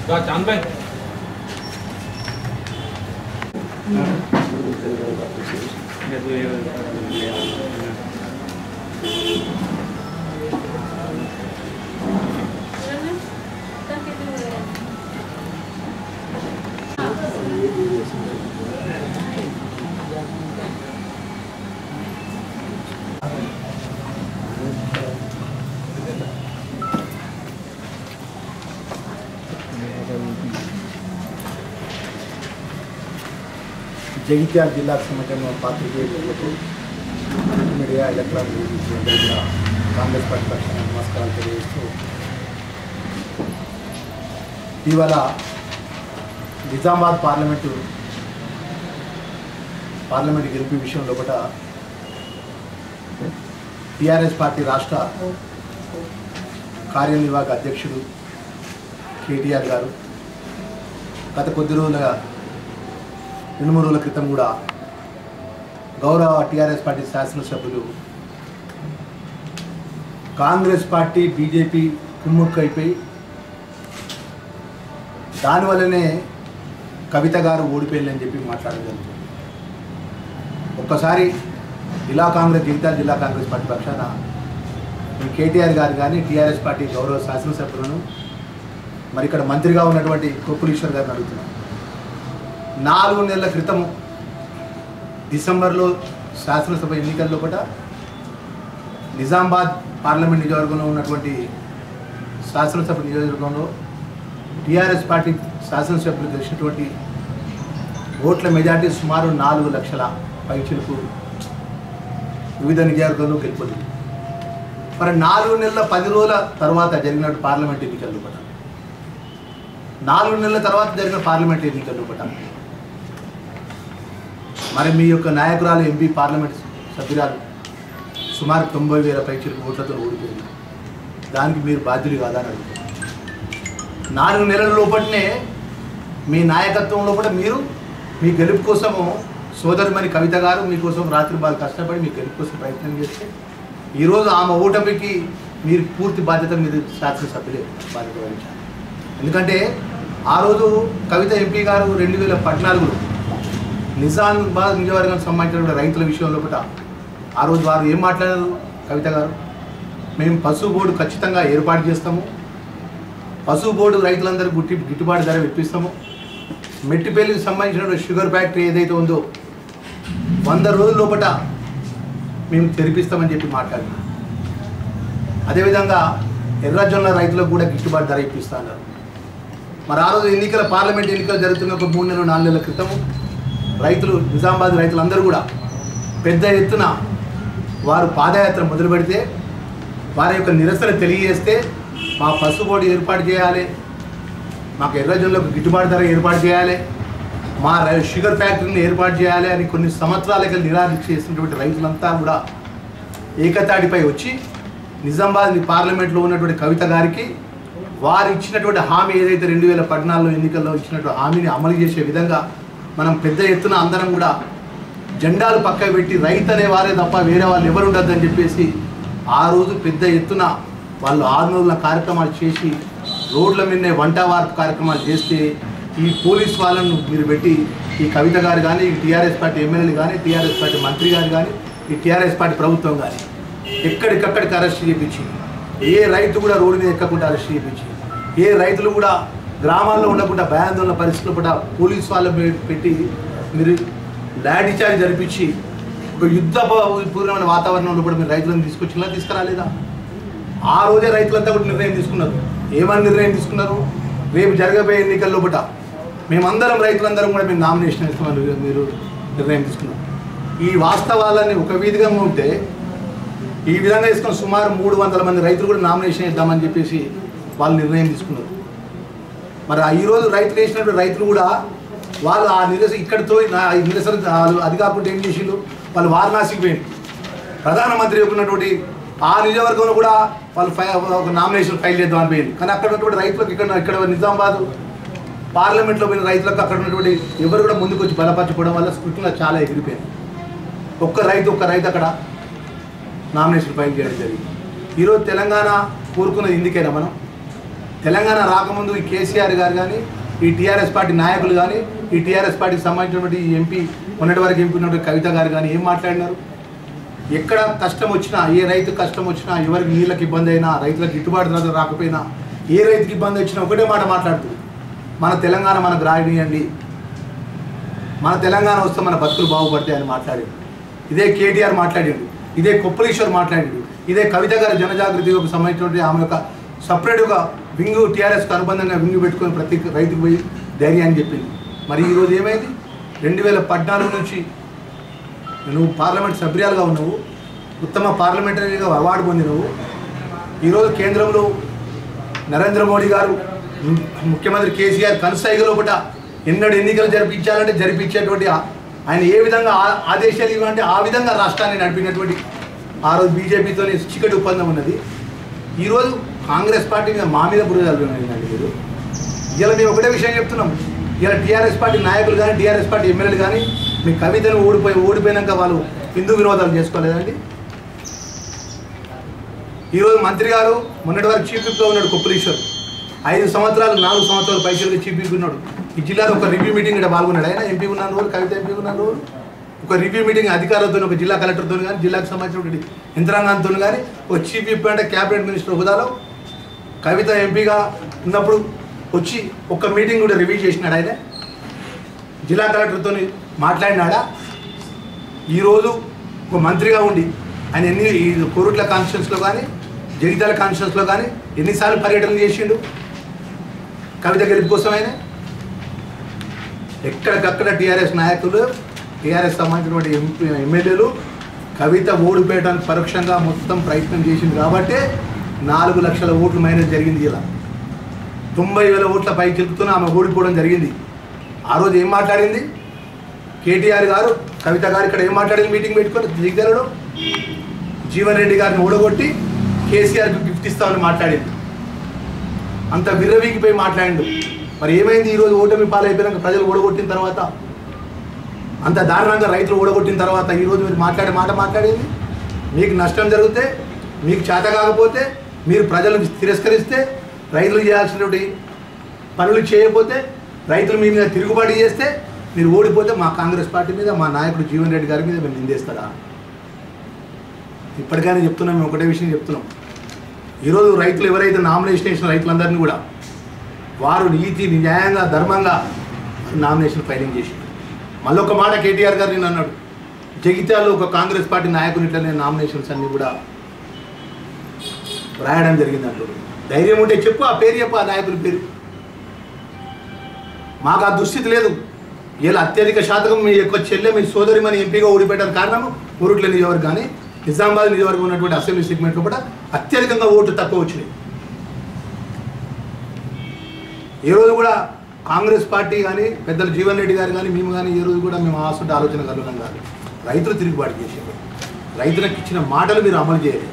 రా చాంద్ భాయ్ జగిత్యాల జిల్లాకు సంబంధించిన పాత్రికేయులకు మీడియా ఎలక్ట్రానిక్ మీడియా అందరికీ కూడా కాంగ్రెస్ పార్టీ పక్షాన నమస్కారాలు తెలియజేస్తూ ఇవాళ నిజామాబాద్ పార్లమెంటు పార్లమెంట్ గెలుపు విషయంలో కూడా టీఆర్ఎస్ పార్టీ రాష్ట్ర కార్యనిర్వాహక అధ్యక్షుడు కేటీఆర్ గారు గత కొద్ది రోజులుగా రెండు మూడు రోజుల క్రితం కూడా గౌరవ టీఆర్ఎస్ పార్టీ శాసనసభ్యులు కాంగ్రెస్ పార్టీ బీజేపీ కుమ్ముక్కు అయిపోయి దానివల్లనే కవిత గారు ఓడిపోయిందని చెప్పి మాట్లాడడం జరుగుతుంది ఒక్కసారి జిల్లా కాంగ్రెస్ జగిత్యాల జిల్లా కాంగ్రెస్ పార్టీ పక్షాన ఈ కేటీఆర్ గారు కానీ టీఆర్ఎస్ పార్టీ గౌరవ శాసనసభ్యులను మరి ఇక్కడ మంత్రిగా ఉన్నటువంటి కొప్పులీశ్వర్ గారిని అడుగుతున్నాను నాలుగు నెలల క్రితం డిసెంబర్లో శాసనసభ ఎన్నికల్లో కూడా నిజామాబాద్ పార్లమెంట్ నియోజకవర్గంలో ఉన్నటువంటి శాసనసభ నియోజకవర్గంలో టీఆర్ఎస్ పార్టీ శాసనసభ్యులు గెలిచినటువంటి ఓట్ల మెజార్టీ సుమారు నాలుగు లక్షల పైచిలకు వివిధ నియోజకవర్గాల్లో గెలుపొంది మరి నాలుగు నెలల పది రోజుల తర్వాత జరిగిన పార్లమెంట్ ఎన్నికల్లో కూడా నాలుగు నెలల తర్వాత జరిగిన పార్లమెంట్ ఎన్నికల్లో కూడా మరి మీ యొక్క నాయకురాలు ఎంపీ పార్లమెంట్ సభ్యురాలు సుమారు తొంభై వేల పైచిలకు ఓట్లతో ఓడిపోయింది దానికి మీరు బాధ్యులు కాదా అని అడుగుతున్నారు నాలుగు నెలల లోపలనే మీ నాయకత్వంలో కూడా మీరు మీ గెలుపు కోసము సోదరిమణి కవిత గారు మీకోసం రాత్రి బాగా కష్టపడి మీ గెలుపు కోసం ప్రయత్నం చేస్తే ఈరోజు ఆమె ఓటమికి మీరు పూర్తి బాధ్యత మీరు శాసనసభ్యులే బాధ్యత వహించాలి ఎందుకంటే ఆ రోజు కవిత ఎంపీ గారు రెండు వేల పద్నాలుగులో నిజామాబాద్ నియోజకవర్గానికి సంబంధించిన రైతుల విషయంలో కూడా ఆ రోజు వారు ఏం మాట్లాడారు కవిత గారు మేము పశువు బోర్డు ఖచ్చితంగా ఏర్పాటు చేస్తాము పశువు బోర్డు రైతులందరూ గుట్టి గిట్టుబాటు ధర ఇప్పిస్తాము మెట్టిపల్లికి సంబంధించిన షుగర్ ఫ్యాక్టరీ ఏదైతే ఉందో వంద రోజుల లోపల మేము తెరిపిస్తామని చెప్పి మాట్లాడినాం అదేవిధంగా ఎర్రజొన్న రైతులకు కూడా గిట్టుబాటు ధర ఇప్పిస్తా అన్నారు మరి ఆ రోజు ఎన్నికల పార్లమెంట్ ఎన్నికలు జరుగుతున్న ఒక మూడు నెలలు నాలుగు నెలల క్రితము రైతులు నిజామాబాద్ రైతులందరూ కూడా పెద్ద ఎత్తున వారు పాదయాత్ర మొదలు పెడితే వారి యొక్క నిరసన తెలియజేస్తే మా పసుబోర్డు ఏర్పాటు చేయాలి మాకు ఎర్రజొన్నలకు గిట్టుబాటు ధర ఏర్పాటు చేయాలి మా రై- షుగర్ ఫ్యాక్టరీని ఏర్పాటు చేయాలి అని కొన్ని సంవత్సరాలకి నిరాదీక్ష చేసినటువంటి రైతులంతా కూడా ఏకతాటిపై వచ్చి నిజామాబాద్ పార్లమెంట్లో ఉన్నటువంటి కవిత గారికి వారు ఇచ్చినటువంటి హామీ ఏదైతే రెండు వేల పద్నాలుగులో ఎన్నికల్లో ఇచ్చినటువంటి హామీని అమలు చేసే విధంగా మనం పెద్ద ఎత్తున అందరం కూడా జెండాలు పక్కకు పెట్టి రైతు అనే వారే తప్ప వేరే వాళ్ళు ఎవరు ఉండొద్దని చెప్పేసి ఆ రోజు పెద్ద ఎత్తున వాళ్ళు ఆందోళన కార్యక్రమాలు చేసి రోడ్ల మీదనే వంట వార్పు కార్యక్రమాలు చేస్తే ఈ పోలీస్ వాళ్ళను మీరు పెట్టి ఈ కవిత గారు కానీ ఈ టీఆర్ఎస్ పార్టీ ఎమ్మెల్యేలు కానీ టీఆర్ఎస్ పార్టీ మంత్రి గారు కానీ ఈ టీఆర్ఎస్ పార్టీ ప్రభుత్వం కానీ ఎక్కడికక్కడికి అరెస్ట్ చేయించి ఏ రైతు కూడా రోడ్డు మీద ఎక్కకుండా అరెస్ట్ చేయించి ఏ రైతులు కూడా గ్రామాల్లో ఉండకుండా భయాందోళన పరిస్థితుల్లో కూడా పోలీస్ వాళ్ళ పెట్టి మీరు లాఠీ చార్జ్ జరిపించి ఒక యుద్ధ ప- పూర్వమైన వాతావరణంలో కూడా మీరు రైతులను తీసుకొచ్చినా తీసుకురాలేదా ఆ రోజే రైతులంతా కూడా నిర్ణయం తీసుకున్నారు ఏమని నిర్ణయం తీసుకున్నారు రేపు జరగబోయే ఎన్నికల్లో కూడా మేమందరం రైతులందరం కూడా మేము నామినేషన్ ఇస్తామని మీరు నిర్ణయం తీసుకున్నారు ఈ వాస్తవాలన్నీ ఒక విధిగా ఉంటే ఈ విధంగా తీసుకున్న సుమారు మూడు వందల మంది రైతులు కూడా నామినేషన్ ఇద్దామని చెప్పేసి వాళ్ళు నిర్ణయం తీసుకున్నారు మరి ఆ ఈరోజు రైతులు వేసినటువంటి రైతులు కూడా వాళ్ళు ఆ నిరస ఇక్కడితో నా- ఈ నిరసన ఆ- అది కాకుండా ఏం చేసిండు వాళ్ళు వారణాసికి పోయింది ప్రధానమంత్రి ఉన్నటువంటి ఆ నియోజకవర్గంలో కూడా వాళ్ళు ఫై ఒక నామినేషన్ ఫైల్ చేద్దామని పోయింది కానీ అక్కడ ఉన్నటువంటి రైతులకు ఇక్కడ ఇక్కడ నిజామాబాద్ పార్లమెంట్లో పోయిన రైతులకు అక్కడ ఉన్నటువంటి ఎవరు కూడా ముందుకు వచ్చి బలపరచుకోవడం వల్ల స్కృతిలో చాలా ఎగిరిపోయింది ఒక్క రైతు ఒక్క రైతు అక్కడ నామినేషన్ ఫైల్ చేయడం జరిగింది ఈరోజు తెలంగాణ కోరుకున్నది ఇందుకేనా మనం తెలంగాణ రాకముందు ఈ కేసీఆర్ గారు కానీ ఈ టీఆర్ఎస్ పార్టీ నాయకులు కానీ ఈ టీఆర్ఎస్ పార్టీకి సంబంధించినటువంటి ఈ ఎంపీ మొన్నటి వరకు ఎంపీ ఉన్నటువంటి కవిత గారు కానీ ఏం మాట్లాడినారు ఎక్కడ కష్టం వచ్చినా ఏ రైతు కష్టం వచ్చినా ఎవరికి నీళ్ళకి ఇబ్బంది అయినా రైతులకు గిట్టుబాటు ధర రాకపోయినా ఏ రైతుకి ఇబ్బంది వచ్చినా ఒకటే మాట మాట్లాడుతూ మన తెలంగాణ మనకు రాయనియండి మన తెలంగాణ వస్తే మన బతుకులు బాగుపడతాయి అని మాట్లాడాడు ఇదే కేటీఆర్ మాట్లాడాడు ఇదే కొప్పలీశ్వర్ మాట్లాడాడు ఇదే కవిత గారి జనజాగృతికి సంబంధించినటువంటి ఆమె యొక్క సపరేట్గా వింగు టీఆర్ఎస్కి అనుబంధంగా వింగు పెట్టుకొని ప్రతి రైతుకు పోయి ధైర్యాన్ని చెప్పింది మరి ఈరోజు ఏమైంది రెండు వేల పద్నాలుగు నుంచి నువ్వు పార్లమెంట్ సభ్యురాలుగా ఉన్నావు ఉత్తమ పార్లమెంటరీగా అవార్డు పొందినవు ఈరోజు కేంద్రంలో నరేంద్ర మోడీ గారు ము- ముఖ్యమంత్రి కేసీఆర్ కనసాయిగ లోపల ఎన్నడూ ఎన్నికలు జరిపించాలంటే జరిపించేటువంటి ఆ- ఆయన ఏ విధంగా ఆ- ఆదేశాలు ఇవ్వాలంటే ఆ విధంగా రాష్ట్రాన్ని నడిపినటువంటి ఆ రోజు బీజేపీతో చిక్కటి ఒప్పందం ఉన్నది ఈరోజు కాంగ్రెస్ పార్టీ మీద మా మీద బురదలు ఉన్నాయండి మీరు ఇలా మేము ఒకటే విషయం చెప్తున్నాం ఇలా టీఆర్ఎస్ పార్టీ నాయకులు కానీ టీఆర్ఎస్ పార్టీ ఎమ్మెల్యేలు కానీ మీ కవితను ఓడిపోయి ఓడిపోయినాక వాళ్ళు హిందూ వినోదాలు చేసుకోలేదండి ఈరోజు మంత్రి గారు మొన్నటి వరకు చీఫ్ విప్గా ఉన్నాడు కుప్పలీశ్వర్ ఐదు సంవత్సరాలు నాలుగు సంవత్సరాలు పైసలుగా చీఫ్ విప్ ఉన్నాడు ఈ జిల్లాలో ఒక రివ్యూ మీటింగ్ ఇక్కడ పాల్గొన్నాడు ఆయన ఎంపీ ఉన్న రోజు కవిత ఎంపీ ఉన్న రోజు ఒక రివ్యూ మీటింగ్ అధికారులతో ఒక జిల్లా కలెక్టర్తో కానీ జిల్లాకు సంబంధించిన యంత్రాంగంతో కానీ ఒక చీఫ్ విప్ అంటే క్యాబినెట్ మినిస్టర్ హోదాలో కవిత ఎంపీగా ఉన్నప్పుడు వచ్చి ఒక్క మీటింగ్ కూడా రివ్యూ చేసినాడు ఆయన జిల్లా కలెక్టర్తో మాట్లాడినాడా ఈరోజు ఒక మంత్రిగా ఉండి ఆయన ఎన్ని ఈ కోరుట్ల కాన్స్టిట్యూన్స్లో కానీ జగిత్యాల కాన్స్టిట్యూన్స్లో కానీ ఎన్నిసార్లు పర్యటన చేసిండు కవిత గెలుపు కోసం ఆయన ఎక్కడికక్కడ టీఆర్ఎస్ నాయకులు టీఆర్ఎస్ సంబంధించినటువంటి ఎంపీ ఎమ్మెల్యేలు కవిత ఓడిపోయడానికి పరోక్షంగా మొత్తం ప్రయత్నం చేసింది కాబట్టే నాలుగు లక్షల ఓట్లు మైనస్ జరిగింది ఇలా తొంభై వేల ఓట్ల పై చెప్తున్న ఆమె ఓడిపోవడం జరిగింది ఆ రోజు ఏం మాట్లాడింది కేటీఆర్ గారు కవిత గారు ఇక్కడ ఏం మాట్లాడింది మీటింగ్ పెట్టుకొని దిగ్గరలో జీవన్ రెడ్డి గారిని ఓడగొట్టి కేసీఆర్కి గిఫ్ట్ ఇస్తామని మాట్లాడింది అంత విర్రవీగిపోయి మాట్లాడిండు మరి ఏమైంది ఈరోజు ఓటమి పాలైపోయినాక ప్రజలు ఓడగొట్టిన తర్వాత అంత దారుణంగా రైతులు ఓడగొట్టిన తర్వాత ఈరోజు మీరు మాట్లాడే మాట మాట్లాడేది మీకు నష్టం జరిగితే మీకు చేత కాకపోతే మీరు ప్రజలను తిరస్కరిస్తే రైతులు చేయాల్సినటువంటి పనులు చేయకపోతే రైతులు మీ మీద తిరుగుబాటు చేస్తే మీరు ఓడిపోతే మా కాంగ్రెస్ పార్టీ మీద మా నాయకుడు జీవన్ రెడ్డి గారి మీద మీరు నిందేస్తారా ఇప్పటికైనా చెప్తున్నాం మేము ఒకటే విషయం చెప్తున్నాం ఈరోజు రైతులు ఎవరైతే నామినేషన్ వేసిన రైతులందరినీ కూడా వారు నీతి న్యాయంగా ధర్మంగా నామినేషన్ ఫైలింగ్ చేసి మళ్ళొక మాట కేటీఆర్ గారు నేను అన్నాడు జగిత్యాలలో ఒక కాంగ్రెస్ పార్టీ నాయకుని ఇట్లనే నామినేషన్స్ అన్నీ కూడా రాయడం జరిగింది అంటాడు ధైర్యం ఉంటే చెప్పు ఆ పేరు చెప్పు ఆ నాయకుడి పేరు మాకు ఆ దుస్థితి లేదు ఇలా అత్యధిక శాతకం మీ యొక్క చెల్లె మీ సోదరి మన ఎంపీగా ఓడిపోయడానికి కారణం ఊరుట్ల నియోజకవర్గం కానీ నిజామాబాద్ నియోజకవర్గం ఉన్నటువంటి అసెంబ్లీ సెగ్మెంట్లో కూడా అత్యధికంగా ఓట్లు తక్కువ వచ్చినాయి ఏ రోజు కూడా కాంగ్రెస్ పార్టీ కానీ పెద్దలు జీవన్ రెడ్డి గారు కానీ మేము కానీ ఏ రోజు కూడా మేము ఆసుంటే ఆలోచన కలుగుతాం కాదు రైతులు తిరుగుబాటు చేసారు రైతులకు ఇచ్చిన మాటలు మీరు అమలు చేయాలి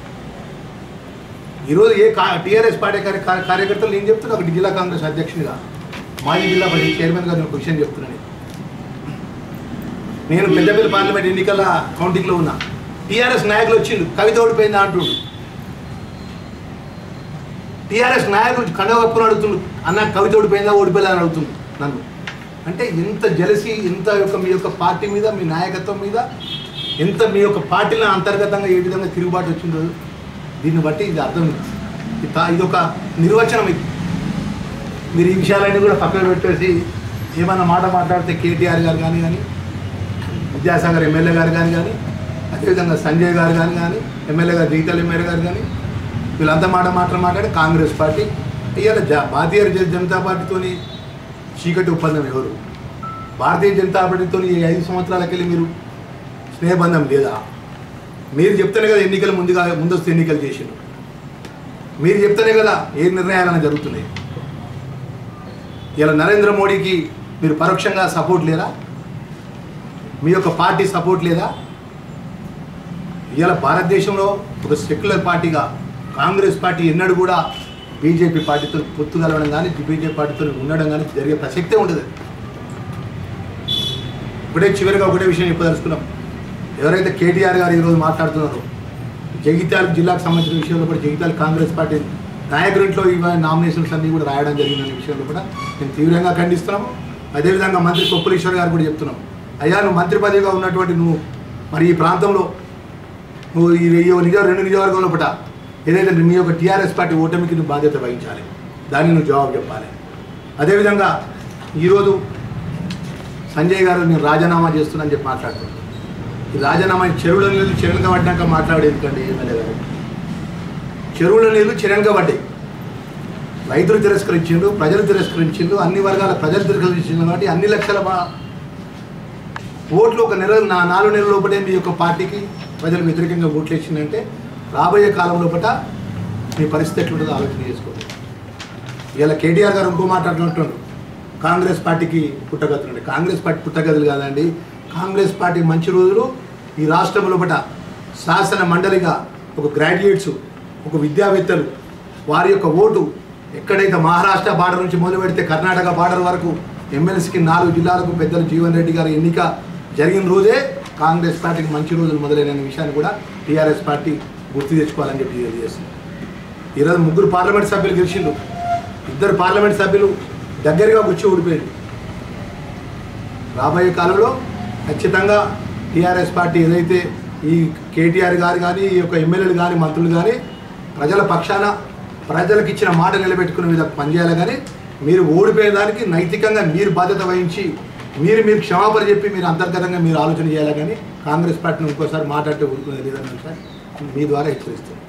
ఈరోజు ఏ కా టీఆర్ఎస్ పార్టీ కార్య- కార్య- కార్యకర్తలు నేను చెప్తున్నా ఒకటి జిల్లా కాంగ్రెస్ అధ్యక్షునిగా మాజీ జిల్లా పరిషత్ చైర్మన్ గారు ఒక విషయం చెప్తున్నాను నేను పెద్దపల్లి పార్లమెంట్ ఎన్నికల కౌంటింగ్లో ఉన్నా టీఆర్ఎస్ నాయకులు వచ్చిండు కవిత ఓడిపోయిందా అంటుండు టీఆర్ఎస్ నాయకులు కండవ కప్పుని అడుగుతుండు అన్న కవిత ఓడిపోయిందా ఓడిపోయిందా అని అడుగుతుండు నన్ను అంటే ఎంత జలసి ఎంత యొక్క మీ యొక్క పార్టీ మీద మీ నాయకత్వం మీద ఎంత మీ యొక్క పార్టీలో అంతర్గతంగా ఏ విధంగా తిరుగుబాటు వచ్చిందో దీన్ని బట్టి ఇది అర్థం ఇది తా- ఇది ఒక నిర్వచనం ఇది మీరు ఈ విషయాలన్నీ కూడా పక్కన పెట్టేసి ఏమన్నా మాట మాట్లాడితే కేటీఆర్ గారు కానీ కానీ విద్యాసాగర్ ఎమ్మెల్యే గారు కానీ కానీ అదేవిధంగా సంజయ్ గారు కానీ కానీ ఎమ్మెల్యే గారు జగిత్యాల ఎమ్మెల్యే గారు కానీ వీళ్ళంతా మాట మాట మాట్లాడి కాంగ్రెస్ పార్టీ ఇవాళ జ భారతీయ జ- జనతా పార్టీతోని చీకటి ఒప్పందం ఎవరు భారతీయ జనతా పార్టీతో ఈ ఐదు సంవత్సరాలకెళ్ళి మీరు స్నేహబంధం లేదా మీరు చెప్తేనే కదా ఎన్నికలు ముందుగా ముందస్తు ఎన్నికలు చేసిండ్రు మీరు చెప్తేనే కదా ఏ నిర్ణయాలైనా జరుగుతున్నాయి ఇలా నరేంద్ర మోడీకి మీరు పరోక్షంగా సపోర్ట్ లేదా మీ యొక్క పార్టీ సపోర్ట్ లేదా ఇవాళ భారతదేశంలో ఒక సెక్యులర్ పార్టీగా కాంగ్రెస్ పార్టీ ఎన్నడూ కూడా బీజేపీ పార్టీతో పొత్తు కలవడం కానీ బీజేపీ పార్టీతో ఉండడం కానీ జరిగే ప్రసక్తే ఉండదు ఒకటే చివరిగా ఒకటే విషయం చెప్పదలుచుకున్నాం ఎవరైతే కేటీఆర్ గారు ఈరోజు మాట్లాడుతున్నారో జగిత్యాల జిల్లాకు సంబంధించిన విషయంలో కూడా జగిత్యాల కాంగ్రెస్ పార్టీ నాయకుడింట్లో ఇవ నామినేషన్స్ అన్నీ కూడా రాయడం జరిగిందనే విషయంలో కూడా నేను తీవ్రంగా ఖండిస్తున్నాము అదేవిధంగా మంత్రి కొప్పులీశ్వర్ గారు కూడా చెప్తున్నాం అయ్యా నువ్వు మంత్రి పదవిగా ఉన్నటువంటి నువ్వు మరి ఈ ప్రాంతంలో నువ్వు ఈ ఈ నిజ రెండు నియోజకవర్గంలో పట ఏదైతే మీ యొక్క టీఆర్ఎస్ పార్టీ ఓటమికి నువ్వు బాధ్యత వహించాలి దాన్ని నువ్వు జవాబు చెప్పాలి అదేవిధంగా ఈరోజు సంజయ్ గారు నేను రాజీనామా చేస్తున్నా అని చెప్పి మాట్లాడుతున్నాను ఈ రాజీనామా చెరువుల నీళ్ళు చెరువుగా పడ్డాక మాట్లాడేది ఎందుకండి ఎమ్మెల్యే గారు చెరువుల నీళ్ళు చెరువుగా పడ్డాయి రైతులు తిరస్కరించిండు ప్రజలు తిరస్కరించిండు అన్ని వర్గాల ప్రజలు తిరస్కరించిండు కాబట్టి అన్ని లక్షల బా- ఓట్లు ఒక నెల నా నాలుగు నెలల లోపలే మీ యొక్క పార్టీకి ప్రజలు వ్యతిరేకంగా ఓట్లు ఇచ్చిందంటే రాబోయే కాలం లోపల మీ పరిస్థితి ఎట్లుంటుందో ఆలోచన చేసుకోండి ఇలా కేటీఆర్ గారు ఇంకో మాట్లాడుతుంటాడు కాంగ్రెస్ పార్టీకి పుట్టగతులండి కాంగ్రెస్ పార్టీ పుట్టగతులు కాదండి కాంగ్రెస్ పార్టీ మంచి రోజులు ఈ రాష్ట్రం లోపల శాసన మండలిగా ఒక గ్రాడ్యుయేట్స్ ఒక విద్యావేత్తలు వారి యొక్క ఓటు ఎక్కడైతే మహారాష్ట్ర బార్డర్ నుంచి మొదలు పెడితే కర్ణాటక బార్డర్ వరకు ఎమ్మెల్సీకి నాలుగు జిల్లాలకు పెద్దలు జీవన్ రెడ్డి గారి ఎన్నిక జరిగిన రోజే కాంగ్రెస్ పార్టీకి మంచి రోజులు మొదలైన విషయాన్ని కూడా టీఆర్ఎస్ పార్టీ గుర్తు తెచ్చుకోవాలని చెప్పి తెలియజేస్తుంది ఈరోజు ముగ్గురు పార్లమెంట్ సభ్యులు గెలిచిండు ఇద్దరు పార్లమెంట్ సభ్యులు దగ్గరగా కూర్చో ఓడిపోయారు రాబోయే కాలంలో ఖచ్చితంగా టీఆర్ఎస్ పార్టీ ఏదైతే ఈ కేటీఆర్ గారు కానీ ఈ యొక్క ఎమ్మెల్యేలు కానీ మంత్రులు కానీ ప్రజల పక్షాన ప్రజలకు ఇచ్చిన మాట నిలబెట్టుకునే విధంగా పనిచేయాలి కానీ మీరు ఓడిపోయిన దానికి నైతికంగా మీరు బాధ్యత వహించి మీరు మీరు క్షమాపణ చెప్పి మీరు అంతర్గతంగా మీరు ఆలోచన చేయాలి కానీ కాంగ్రెస్ పార్టీని ఇంకోసారి మాట్లాడితే ఊరుకునేది లేదని సార్ మీ ద్వారా హెచ్చరిస్తాను